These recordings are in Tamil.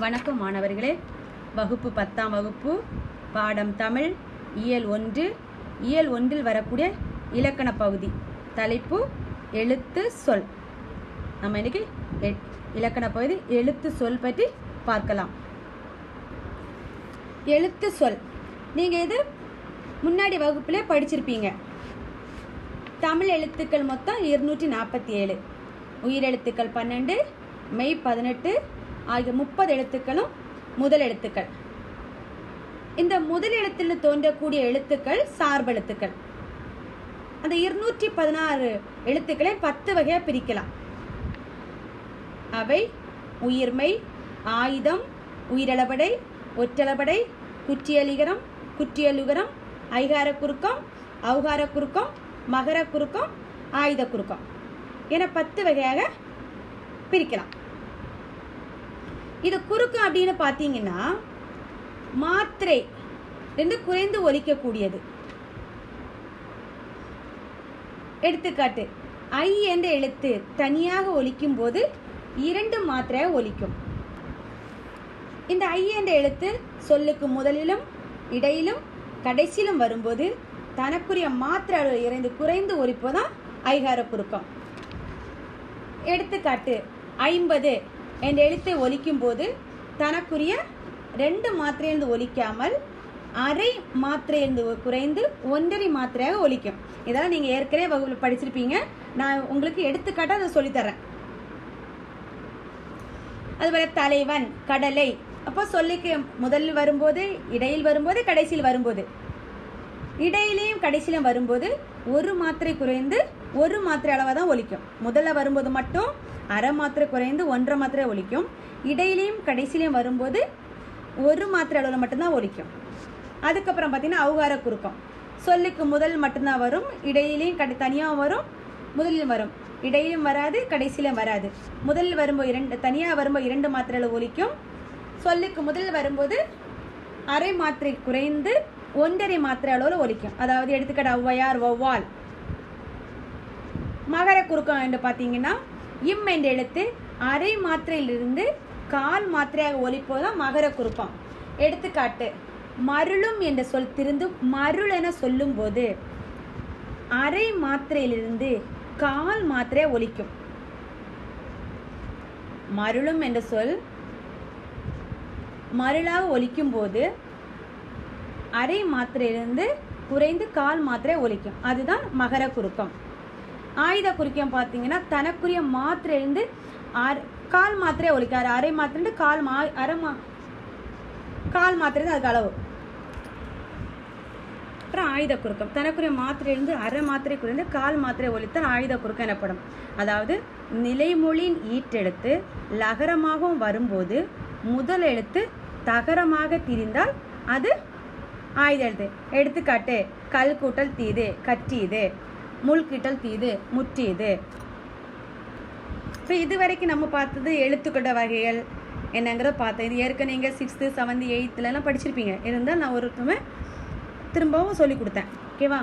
வணக்கம் மாணவர்களே வகுப்பு பத்தாம் வகுப்பு பாடம் தமிழ் இயல் ஒன்று இயல் ஒன்றில் வரக்கூடிய இலக்கண பகுதி தலைப்பு எழுத்து சொல் நம்ம இன்னைக்கு எ- இலக்கண பகுதி எழுத்து சொல் பற்றி பார்க்கலாம் எழுத்து சொல் நீங்கள் இது முன்னாடி வகுப்பிலே படிச்சிருப்பீங்க தமிழ் எழுத்துக்கள் மொத்தம் இருநூற்றி நாற்பத்தி ஏழு உயிரெழுத்துக்கள் பன்னெண்டு மெய் பதினெட்டு ஆகிய முப்பது எழுத்துக்களும் முதல் எழுத்துக்கள் இந்த முதல் எழுத்தில் தோன்றக்கூடிய எழுத்துக்கள் சார்பெழுத்துக்கள் அந்த இருநூற்றி பதினாறு எழுத்துக்களை பத்து வகையா பிரிக்கலாம் அவை உயிர்மை ஆயுதம் உயிரளபடை ஒற்றளபடை குற்றியலிகரம் குற்றியலுகரம் ஐகார குறுக்கம் ஔகார குறுக்கம் மகர குறுக்கம் ஆயுத குறுக்கம் என பத்து வகையாக பிரிக்கலாம் இது குறுக்கம் அப்படின்னு பார்த்தீங்கன்னா மாத்திரை என்று குறைந்து ஒலிக்கக்கூடியது எடுத்துக்காட்டு ஐ என்ற எழுத்து தனியாக ஒலிக்கும் போது இரண்டு மாத்திரையாக ஒலிக்கும் இந்த ஐ என்ற எழுத்து சொல்லுக்கு முதலிலும் இடையிலும் கடைசியிலும் வரும்போது தனக்குரிய மாத்திரை அளவு இறைந்து குறைந்து ஒலிப்பதுதான் ஐகார குறுக்கம் எடுத்துக்காட்டு ஐம்பது என்ற எழுத்தை ஒலிக்கும் போது தனக்குரிய ரெண்டு மாத்திரையிலிருந்து ஒலிக்காமல் அரை மாத்திரையிலிருந்து குறைந்து ஒன்றரை மாத்திரையாக ஒலிக்கும் இதெல்லாம் நீங்கள் ஏற்கனவே வகுப்பில் படிச்சிருப்பீங்க நான் உங்களுக்கு எடுத்துக்காட்டாக அதை சொல்லித்தரேன் அதுபோல தலைவன் கடலை அப்போ சொல்லிக்கு முதலில் வரும்போது இடையில் வரும்போது கடைசியில் வரும்போது இடையிலையும் கடைசியிலும் வரும்போது ஒரு மாத்திரை குறைந்து ஒரு மாத்திரை அளவாக தான் ஒலிக்கும் முதல்ல வரும்போது மட்டும் அரை மாத்திரை குறைந்து ஒன்றரை மாத்திரை ஒலிக்கும் இடையிலையும் கடைசியிலையும் வரும்போது ஒரு மாத்திரை அளவில் மட்டும்தான் ஒலிக்கும் அதுக்கப்புறம் பார்த்தீங்கன்னா அவுகார குறுக்கம் சொல்லுக்கு முதல் மட்டும்தான் வரும் இடையிலையும் கடை தனியாக வரும் முதலிலும் வரும் இடையிலும் வராது கடைசியிலும் வராது முதலில் வரும்போது இரண்டு தனியாக வரும்போது இரண்டு மாத்திரையில் ஒலிக்கும் சொல்லுக்கு முதல் வரும்போது அரை மாத்திரை குறைந்து ஒன்றரை மாத்திரை அளவில் ஒலிக்கும் அதாவது எடுத்துக்காட்டு ஔவையார் ஒவ்வால் மகர குறுக்கம் என்று பார்த்தீங்கன்னா இம் என்ற எழுத்து அரை மாத்திரையிலிருந்து கால் மாத்திரையாக ஒலிப்பதுதான் மகர குறுக்கம் எடுத்துக்காட்டு மருளும் என்ற சொல் திருந்து மருள் என சொல்லும்போது அரை மாத்திரையிலிருந்து கால் மாத்திரை ஒலிக்கும் மருளும் என்ற சொல் மருளாக ஒலிக்கும் போது அரை மாத்திரையிலிருந்து குறைந்து கால் மாத்திரை ஒலிக்கும் அதுதான் மகர குறுக்கம் ஆயுத குறுக்கம் பார்த்தீங்கன்னா தனக்குரிய மாத்திரையிலிருந்து அரை கால் மாத்திரை ஒலிக்காது அரை மாத்திரை கால் மா அரை மா கால் மாத்திரை தான் அதுக்கு அளவு அப்புறம் ஆயுத குறுக்கம் தனக்குரிய மாத்திரையிலிருந்து அரை மாத்திரை குறைந்து கால் மாத்திரை ஒலித்தால் ஆயுத குறுக்கம் எனப்படும் அதாவது நிலைமொழியின் ஈட்டெழுத்து லகரமாகவும் வரும்போது முதல் எழுத்து தகரமாக திரிந்தால் அது ஆயுத எழுத்து எடுத்துக்காட்டு கல் கூட்டல் தீது கற்றியது முள் கிட்டல் தீது முற்றியது இப்போ இது வரைக்கும் நம்ம பார்த்தது எழுத்துக்கொண்ட வகைகள் என்னங்கிறத பார்த்தோம் இது ஏற்கனவே நீங்கள் சிக்ஸ்த்து செவன்த்து எயித்துலலாம் படிச்சிருப்பீங்க இருந்தால் நான் ஒருத்தமே திரும்பவும் சொல்லி கொடுத்தேன் ஓகேவா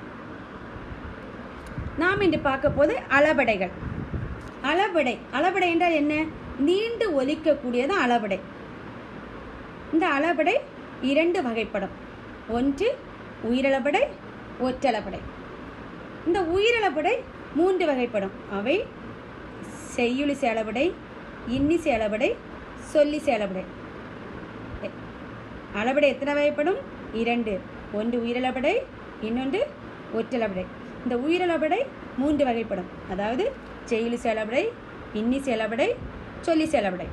நாம் இன்று பார்க்க போது அளபடைகள் அளபடை அளபடை என்றால் என்ன நீண்டு ஒலிக்கக்கூடியது அளபடை இந்த அளபடை இரண்டு வகைப்படும் ஒன்று உயிரளபடை ஒற்றளபடை இந்த உயிரளபடை மூன்று வகைப்படும் அவை செய்யுளிசை அளபடை இன்னிசை அளபடை சொல்லிசை அளபடை எ- அளபடை எத்தனை வகைப்படும் இரண்டு ஒன்று உயிரளபடை இன்னொன்று ஒற்றளபடை இந்த உயிரளபடை மூன்று வகைப்படும் அதாவது செய்யுளிசை அளபடை இன்னிசை அளபடை சொல்லிசை அளபடை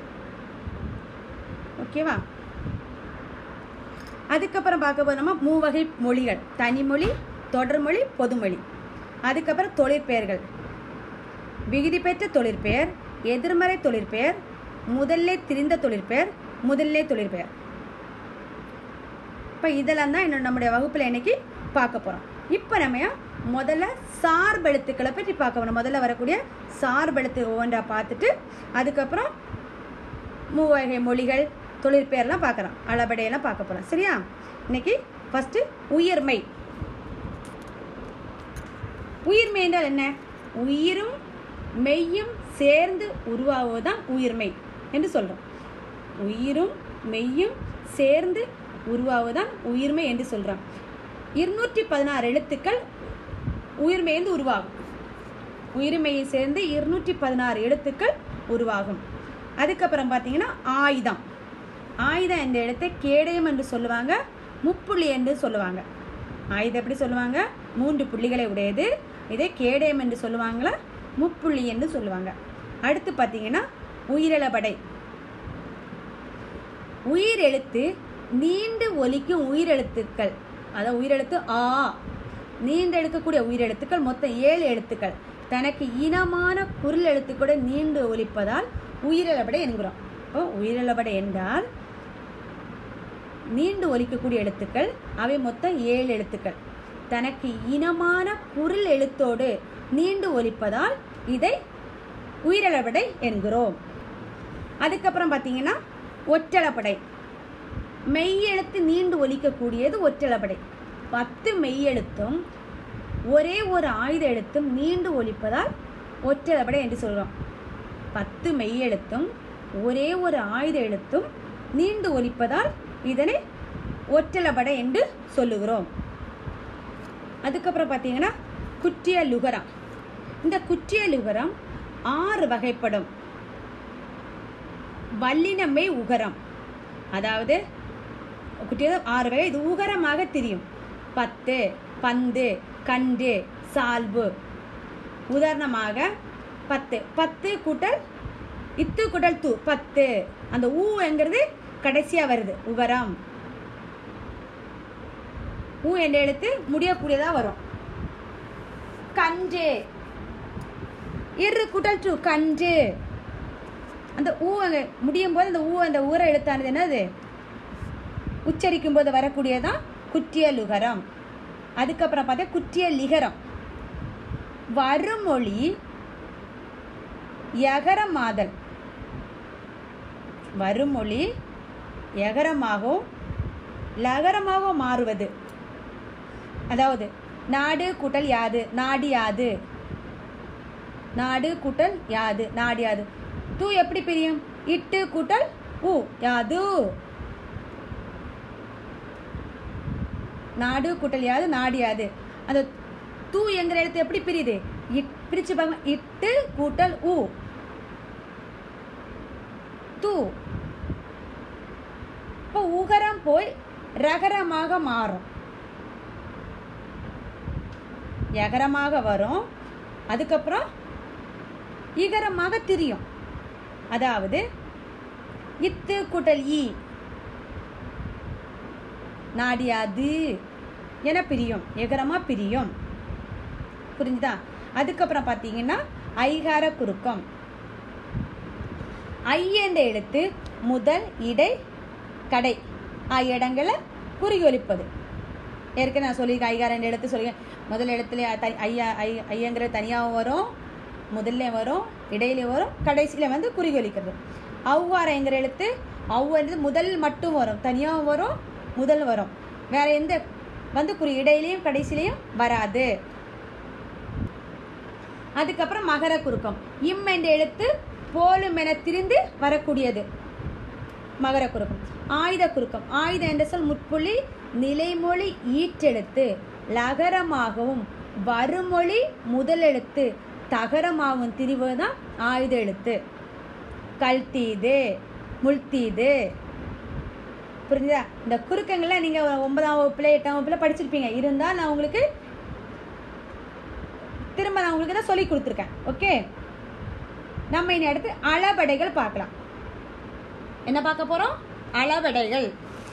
ஓகேவா அதுக்கப்புறம் பார்க்க போது நம்ம மூவகை மொழிகள் தனிமொழி தொடர்மொழி பொதுமொழி அதுக்கப்புறம் தொழிற்பெயர்கள் விகுதி பெற்ற தொழிற்பெயர் எதிர்மறை தொழிற்பெயர் முதல்ல திரிந்த தொழிற்பெயர் முதல்ல தொழிற்பெயர் இப்போ இதெல்லாம் தான் என்னோட நம்முடைய வகுப்பில் இன்னைக்கு பார்க்க போகிறோம் இப்போ நம்ம முதல்ல சார்பெழுத்துக்களை பற்றி பார்க்க போகிறோம் முதல்ல வரக்கூடிய சார்பெழுத்து ஒவ்வொன்றா பார்த்துட்டு அதுக்கப்புறம் மூவகை மொழிகள் தொழிற்பெயர்லாம் பார்க்குறோம் அளபடையெல்லாம் பார்க்க போகிறோம் சரியா இன்னைக்கு ஃபஸ்ட்டு உயிர்மை உயிர்மை என்றால் என்ன உயிரும் மெய்யும் சேர்ந்து உருவாவதுதான் உயிர்மை என்று சொல்கிறோம் உயிரும் மெய்யும் சேர்ந்து உருவாவதுதான் உயிர்மை என்று சொல்கிறான் இருநூற்றி பதினாறு எழுத்துக்கள் உயிர்மெய்ந்து உருவாகும் உயிர்மெயை சேர்ந்து இருநூற்றி பதினாறு எழுத்துக்கள் உருவாகும் அதுக்கப்புறம் பார்த்தீங்கன்னா ஆயுதம் ஆயுதம் என்ற எழுத்தை கேடயம் என்று சொல்லுவாங்க முப்புள்ளி என்று சொல்லுவாங்க ஆயுதம் எப்படி சொல்லுவாங்க மூன்று புள்ளிகளை உடையது இதை கேடயம் என்று சொல்லுவாங்களா முப்புள்ளி என்று சொல்லுவாங்க அடுத்து பார்த்தீங்கன்னா உயிரிழபடை உயிரெழுத்து நீண்டு ஒலிக்கும் உயிரெழுத்துக்கள் அதாவது உயிரெழுத்து ஆ நீண்டு எடுக்கக்கூடிய உயிரெழுத்துக்கள் மொத்தம் ஏழு எழுத்துக்கள் தனக்கு இனமான குரல் எழுத்துக்கூட நீண்டு ஒலிப்பதால் உயிரிழபடை என்கிறோம் இப்போ உயிரிழபடை என்றால் நீண்டு ஒலிக்கக்கூடிய எழுத்துக்கள் அவை மொத்தம் ஏழு எழுத்துக்கள் தனக்கு இனமான குரல் எழுத்தோடு நீண்டு ஒலிப்பதால் இதை உயிரிழபடை என்கிறோம் அதுக்கப்புறம் பார்த்தீங்கன்னா ஒற்றளப்படை மெய்யெழுத்து நீண்டு ஒலிக்கக்கூடியது ஒற்றளப்படை பத்து மெய்யெழுத்தும் ஒரே ஒரு ஆயுத எழுத்தும் நீண்டு ஒலிப்பதால் ஒற்றளப்படை என்று சொல்கிறோம் பத்து மெய்யெழுத்தும் ஒரே ஒரு ஆயுத எழுத்தும் நீண்டு ஒலிப்பதால் இதனை ஒற்றளபடை என்று சொல்லுகிறோம் அதுக்கப்புறம் பார்த்தீங்கன்னா குற்றிய லுகரம் இந்த குற்றிய லுகரம் ஆறு வகைப்படும் வல்லினமை உகரம் அதாவது குட்டிய ஆறு வகை இது உகரமாக தெரியும் பத்து பந்து கண்டு சால்பு உதாரணமாக பத்து பத்து கூட்டல் இத்து கூட்டல் தூ பத்து அந்த ஊ என்கிறது கடைசியாக வருது உகரம் ஊ என்ற எழுத்து முடியக்கூடியதாக வரும் கன்று இரு குட்டல் டூ கன்று அந்த ஊ அங்கே முடியும் போது அந்த ஊ அந்த ஊர எழுத்தானது என்னது உச்சரிக்கும் போது வரக்கூடியதான் குற்றிய லுகரம் அதுக்கப்புறம் பார்த்தா குற்றிய லிகரம் வருமொழி யகரமாதல் வருமொழி யகரமாகவும் லகரமாகவும் மாறுவது அதாவது நாடு கூட்டல் யாது நாடு யாது நாடு கூட்டல் யாது நாடு யாது தூ எப்படி பிரியும் இட்டு கூட்டல் உ யாது நாடு கூட்டல் யாது நாடு யாது அந்த தூ என்கிற எழுத்து எப்படி பிரியுது இட் பிரிச்சு பார்க்க இட்டு கூட்டல் உ தூ இப்போ உகரம் போய் ரகரமாக மாறும் யகரமாக வரும் அதுக்கப்புறம் இகரமாக திரியும் அதாவது இத்து கூட்டல் ஈ நாடியாது என பிரியும் எகரமா பிரியும் புரிஞ்சுதா அதுக்கப்புறம் பார்த்தீங்கன்னா ஐகார குறுக்கம் ஐ என்ற எழுத்து முதல் இடை கடை ஆகிய இடங்களை குறுகி ஒலிப்பது ஏற்கனவே நான் சொல்லியிருக்கேன் ஐகார என்ற எழுத்து சொல்லியிருக்கேன் முதல் இடத்துல த- ஐயா ஐ ஐயங்கிறது தனியாகவும் வரும் முதல்ல வரும் இடையில வரும் கடைசியில் வந்து குறுகி ஒலிக்கிறது ஔவாரங்கிற எழுத்து ஔன்றது முதல் மட்டும் வரும் தனியாகவும் வரும் முதல் வரும் வேற எந்த வந்து குறி இடையிலையும் கடைசிலையும் வராது அதுக்கப்புறம் மகர குறுக்கம் இம் என்ற எழுத்து போலும் என திரிந்து வரக்கூடியது மகர குறுக்கம் ஆயுத குறுக்கம் ஆயுத என்ற சொல் முற்புள்ளி நிலைமொழி ஈற்றெழுத்து லகரமாகவும் வருமொழி முதலெழுத்து தகரமாகவும் திரிவதுதான் ஆயுத எழுத்து கல்தீது முள்தீது புரிஞ்சுதா இந்த குறுக்கங்கள்லாம் நீங்கள் ஒன்பதாம் வகுப்புல எட்டாம் வகுப்புல படிச்சிருப்பீங்க இருந்தால் நான் உங்களுக்கு திரும்ப நான் உங்களுக்கு தான் சொல்லி கொடுத்துருக்கேன் ஓகே நம்ம இனி அடுத்து அளபடைகள் பார்க்கலாம் என்ன பார்க்க போறோம் அளபடைகள்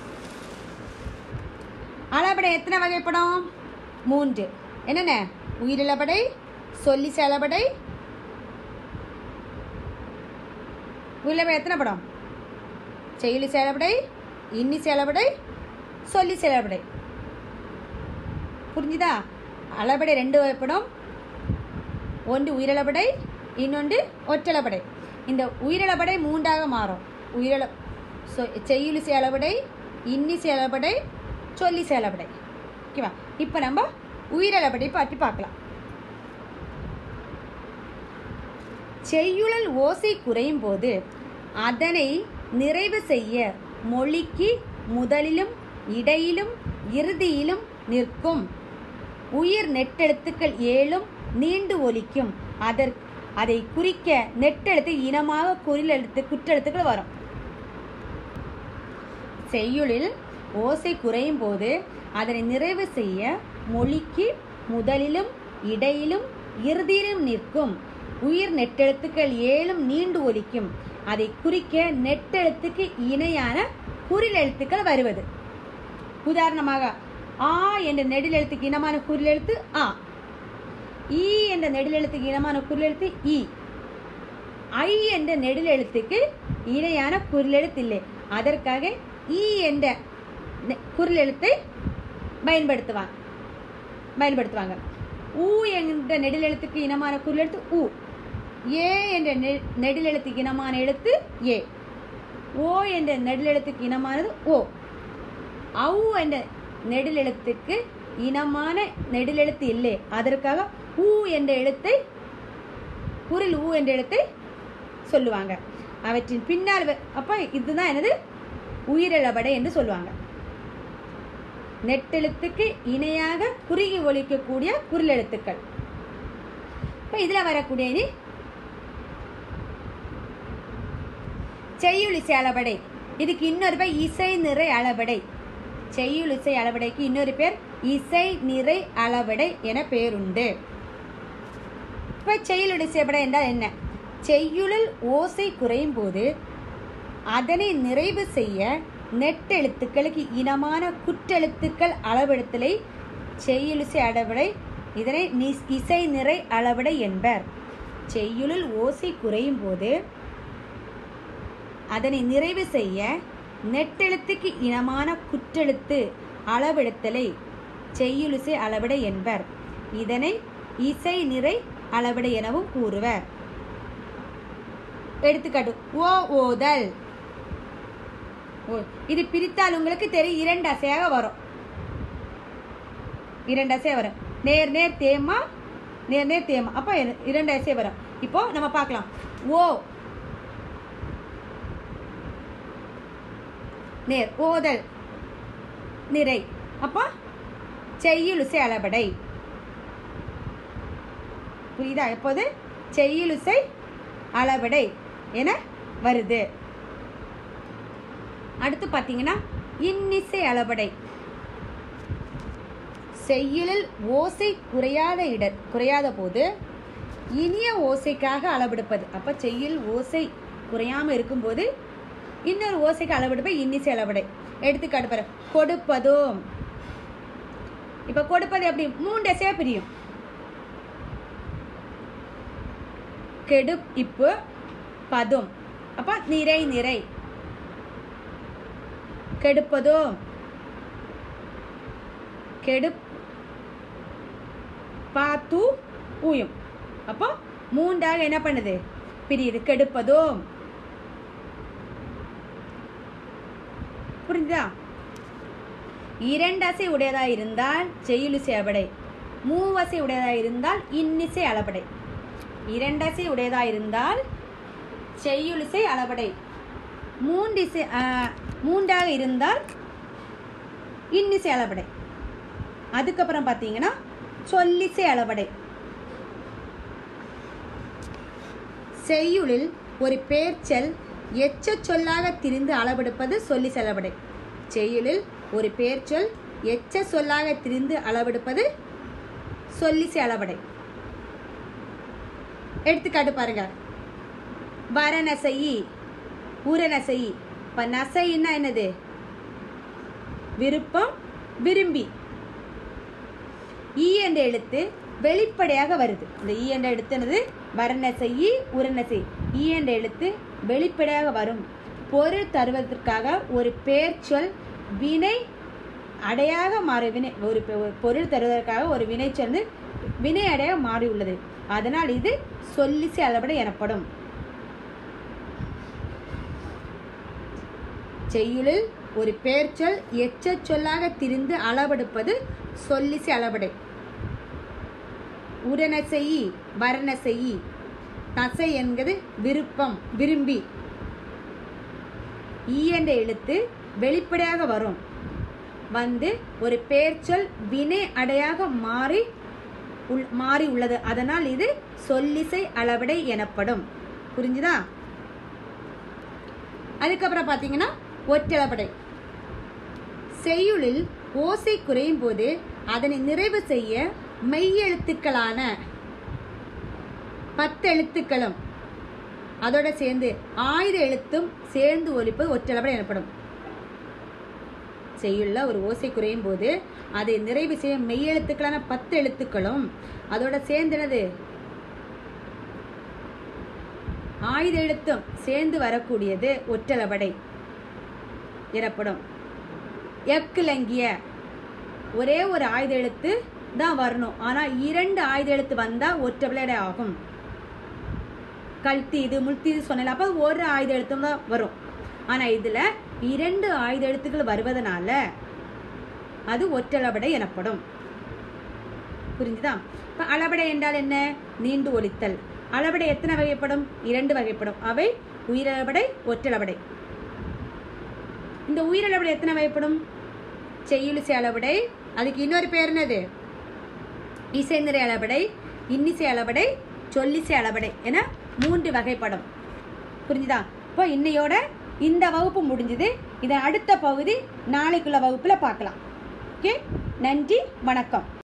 அளபடை எத்தனை வகைப்படும் மூன்று என்னென்ன உயிரிழபடை சொல்லி செலபடை உயிரிழபடை எத்தனை படம் செயலி செயலபடை இன்னி செயலபடை சொல்லி செயலபடை புரிஞ்சுதா அளபடை ரெண்டு வகைப்படும் ஒன்று உயிரிழபடை இன்னொன்று ஒற்றளபடை இந்த உயிரிழபடை மூன்றாக மாறும் உயிரிழ சொ- செய்யுளி செயலபடை இன்னி செயலபடை சொல்லி செயலபடை ஓகேவா இப்போ நம்ம உயிரிழபடை பற்றி பார்க்கலாம் செய்யுழல் ஓசை குறையும் போது அதனை நிறைவு செய்ய மொழிக்கு முதலிலும் இடையிலும் இறுதியிலும் நிற்கும் உயிர் நெட்டெழுத்துக்கள் ஏழும் நீண்டு ஒலிக்கும் அதற் அதை குறிக்க நெட்டெழுத்து இனமாக குறிலெழுத்து குற்றெழுத்துக்கள் வரும் செய்யுளில் ஓசை குறையும் போது அதனை நிறைவு செய்ய மொழிக்கு முதலிலும் இடையிலும் இறுதியிலும் நிற்கும் உயிர் நெட்டெழுத்துக்கள் ஏழும் நீண்டு ஒலிக்கும் அதை குறிக்க நெட்டெழுத்துக்கு இணையான குறில் எழுத்துக்கள் வருவது உதாரணமாக ஆ என்ற நெடிலெழுத்துக்கு இனமான குறிலெழுத்து ஆ ஈ என்ற நெடிலெழுத்துக்கு இனமான குறிலெழுத்து இ ஐ என்ற நெடிலெழுத்துக்கு இணையான குறிலெழுத்து இல்லை அதற்காக ஈ என்ற நெ- குறிலெழுத்தை பயன்படுத்துவாங்க பயன்படுத்துவாங்க ஊ என்ற நெடிலெழுத்துக்கு இனமான குறிலெழுத்து உ ஏ என்ற நெ- நெடிலெழுத்துக்கு இனமான எழுத்து ஏ ஓ என்ற நெடிலெழுத்துக்கு இனமானது ஓ ஔ என்ற நெடிலெழுத்துக்கு இனமான நெடிலெழுத்து இல்லை அதற்காக ஊ என்ற எழுத்தை குரில் ஊ என்ற எழுத்தை சொல்லுவாங்க அவற்றின் பின்னால் வ- அப்ப இதுதான் என்னது உயிரிழபடை என்று சொல்லுவாங்க நெட்டெழுத்துக்கு இணையாக குறுகி ஒலிக்கக்கூடிய குரிலெழுத்துக்கள் இப்ப இதுல வரக்கூடிய இனி செய்யுளிசை அளபடை இதுக்கு இன்னொரு பேர் இசை நிறை அளபடை செய்யுள் இசை அளபடைக்கு இன்னொரு பேர் இசை நிறை அளபடை என பேருண்டு இப்ப செய்யுள் இசைப்படை என்றால் என்ன செய்யுளில் ஓசை குறையும் போது அதனை நிறைவு செய்ய நெட்டெழுத்துக்களுக்கு இனமான குற்றெழுத்துக்கள் அளவெடுத்தலை செய்யுளிசை அளபடை இதனை நிஸ்- இசை நிறை அளபடை என்பர் செய்யுளில் ஓசை குறையும் போது அதனை நிறைவு செய்ய நெட்டெழுத்துக்கு இனமான குற்றெழுத்து அளவெடுத்தலை செய்யுளிசை அளவிடை என்பர் இதனை இசை நிறை அளவிடை எனவும் கூறுவர் எடுத்துக்காட்டு ஓ ஓதல் ஓ இது பிரித்தால் உங்களுக்கு தெரியும் இரண்டு அசையாக வரும் இரண்டு அசை வரும் நேர் நேர் தேமா நேர் நேர் தேமா அப்போ இர- இரண்டு அசை வரும் இப்போ நம்ம பார்க்கலாம் ஓ நேர் ஓதல் நிறை அப்போ செய்யுளுசை அளபடை புரியுதா எப்போது செய்யுளுசை அளபடை என வருது அடுத்து பார்த்தீங்கன்னா இன்னிசை அளபடை செய்யுளில் ஓசை குறையாத இட குறையாத போது இனிய ஓசைக்காக அளவெடுப்பது அப்ப செய்யுள் ஓசை குறையாம இருக்கும்போது இன்னொரு ஓசைக்கு அளவெடுப்ப இன்னிசை அளவடை எடுத்துக்காட்டு பாரு கொடுப்பதும் இப்ப கொடுப்பது எப்படி மூன்று அசையா பிரியும் கெடு இப்பு பதும் அப்ப நிறை நிறை கெடுப்பதும் கெடு பாத்து ஊயும் அப்போ மூன்றாக என்ன பண்ணுது பிரியுது கெடுப்பதும் புரிஞ்சுதா இரண்டசை உடையதா இருந்தால் செய்யுளிசை அளபடை மூவசை உடையதா இருந்தால் இன்னிசை அளபடை இரண்டசை உடையதா இருந்தால் செய்யுளிசை அளபடை மூன்றிசை ஆ, மூன்றாக இருந்தால் இன்னிசை அளபடை அதுக்கப்புறம் பார்த்தீங்கன்னா சொல்லிசை அளபடை செய்யுளில் ஒரு பேர்ச்சொல் எச்ச சொல்லாக திரிந்து அளவெடுப்பது சொல்லி செலவடை செய்யுளில் ஒரு பேர்ச்சொல் எச்ச சொல்லாக திரிந்து அளவெடுப்பது சொல்லிசை அளவடை எடுத்துக்காட்டு பாருங்க வரநசையி உரநசையி இப்போ நசைன்னா என்னது விருப்பம் விரும்பி ஈ என்ற எழுத்து வெளிப்படையாக வருது இந்த ஈ என்ற எழுத்து என்னது வர்ணசெய் உரணசெய் ஈ என்ற எழுத்து வெளிப்படையாக வரும் பொருள் தருவதற்காக ஒரு பெயர் சொல் வினை அடையாக மாறி வினை ஒரு பெ- ஒரு பொருள் தருவதற்காக ஒரு வினை சொல் வினை அடையாக மாறியுள்ளது அதனால் இது சொல்லிசை அளபடை எனப்படும் செய்யுளில் ஒரு பெயர்ச்சொல் எச்சச் சொல்லாக திரிந்து அளவெடுப்பது சொல்லிசை அளபடை உரணசெயி வர்ணசெயி தசை என்பது விருப்பம் விரும்பி ஈ என்ற எழுத்து வெளிப்படையாக வரும் வந்து ஒரு பெயர்ச்சொல் வினை அடையாக மாறி உள் மாறி உள்ளது அதனால் இது சொல்லிசை அளபடை எனப்படும் புரிஞ்சுதா அதுக்கப்புறம் பார்த்தீங்கன்னா ஒற்றளபடை செய்யுளில் ஓசை குறையும் போது அதனை நிறைவு செய்ய மெய்யெழுத்துக்களான பத்து எழுத்துக்களும் அதோட சேர்ந்து ஆயுத எழுத்தும் சேர்ந்து ஒலிப்பது ஒற்றளபடை எனப்படும் செய்யுள்ள ஒரு ஓசை குறையும் போது அதை நிறைவு செய்ய மெய்யெழுத்துக்களான பத்து எழுத்துக்களும் அதோட சேர்ந்தனது ஆயுத எழுத்தும் சேர்ந்து வரக்கூடியது ஒற்றளபடை எனப்படும் எக்கிலங்கிய ஒரே ஒரு ஆயுத எழுத்து தான் வரணும் ஆனா இரண்டு ஆயுத எழுத்து வந்தா ஒற்றளபடை ஆகும் கல்தி இது முல்தி இது சொன்னல அப்ப ஒரு ஆயுத எழுத்தும் தான் வரும் ஆனா இதுல இரண்டு ஆயுத எழுத்துக்கள் வருவதனால அது ஒற்றளபடை எனப்படும் புரிஞ்சுதா இப்ப அளபடை என்றால் என்ன நீண்டு ஒலித்தல் அளபடை எத்தனை வகைப்படும் இரண்டு வகைப்படும் அவை உயிரளபடை ஒற்றளபடை இந்த உயிரளபடை எத்தனை வகைப்படும் செய்யுளிசை அளபடை அதுக்கு இன்னொரு பேர் என்னது இசைநிறை அளபடை இன்னிசை அளபடை சொல்லிசை அளபடை என மூன்று வகைப்படும் புரிஞ்சுதா இப்போ இன்னையோட இந்த வகுப்பு முடிஞ்சது இதை அடுத்த பகுதி நாளைக்குள்ள வகுப்புல பார்க்கலாம் ஓகே நன்றி வணக்கம்